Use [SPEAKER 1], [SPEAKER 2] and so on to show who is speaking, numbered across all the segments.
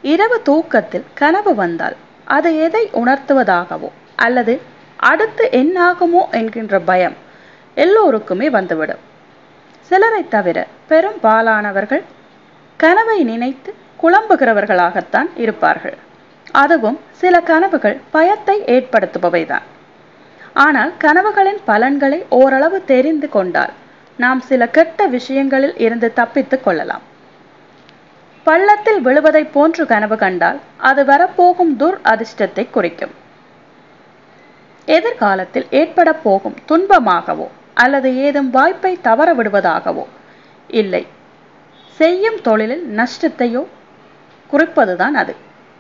[SPEAKER 1] இரவு தூக்கத்தில் கனவு வந்தால் அது எதை உணர்த்துவதாகவோ அல்லது அடுத்து என்னாகுமோ என்கின்ற பயம் எல்லோருக்குமே வந்துவிடும் சிலரை தவிர பெரும்பாலானவர்கள் கனவை நினைத்து குழம்புகிறவர்களாகத்தான் இருப்பார்கள் அதுவும் சில கனவுகள் பயத்தை ஏற்படுத்துபவைதான் ஆனால் கனவுகளின் பலன்களை ஓரளவு தெரிந்து கொண்டால் நாம் சில கெட்ட விஷயங்களில் இருந்து தப்பித்துக் கொள்ளலாம் பள்ளத்தில் விழுவதைப் போன்று கனவு கண்டால் அது வரப்போகும் துர் அதிர்ஷ்டத்தை குறிக்கும் எதிர்காலத்தில் ஏற்பட போகும் துன்பமாகவோ அல்லது ஏதும் வாய்ப்பை தவற விடுவதாகவோ இல்லை செய்யும் தொழிலில் நஷ்டத்தையோ குறிப்பதுதான் அது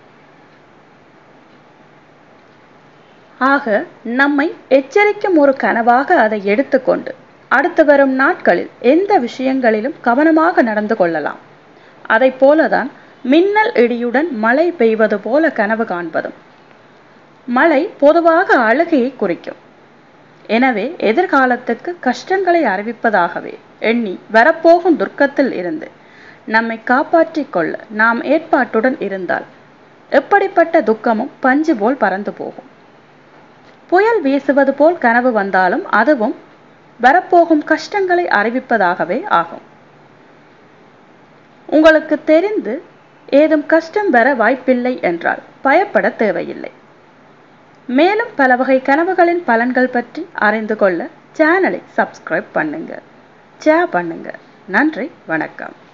[SPEAKER 1] ஆக நம்மை எச்சரிக்கும் ஒரு கனவாக அதை எடுத்துக்கொண்டு அடுத்து வரும் நாட்களில் எந்த விஷயங்களிலும் கவனமாக நடந்து கொள்ளலாம் அதை போலதான் மின்னல் இடியுடன் மழை பெய்வது போல கனவு காண்பதும் மழை பொதுவாக அழுகையை குறிக்கும் எனவே எதிர்காலத்துக்கு கஷ்டங்களை அறிவிப்பதாகவே எண்ணி வரப்போகும் துர்க்கத்தில் இருந்து நம்மை காப்பாற்றிக் கொள்ள நாம் ஏற்பாட்டுடன் இருந்தால் எப்படிப்பட்ட துக்கமும் பஞ்சு போல் பறந்து போகும் புயல் வீசுவது போல் கனவு வந்தாலும் அதுவும் வரப்போகும் கஷ்டங்களை அறிவிப்பதாகவே ஆகும் உங்களுக்கு தெரிந்து ஏதும் கஷ்டம் வர வாய்ப்பில்லை என்றால் பயப்பட தேவையில்லை மேலும் பல வகை கனவுகளின் பலன்கள் பற்றி அறிந்து கொள்ள சேனலை சப்ஸ்கிரைப் பண்ணுங்க ஷேர் பண்ணுங்க நன்றி வணக்கம்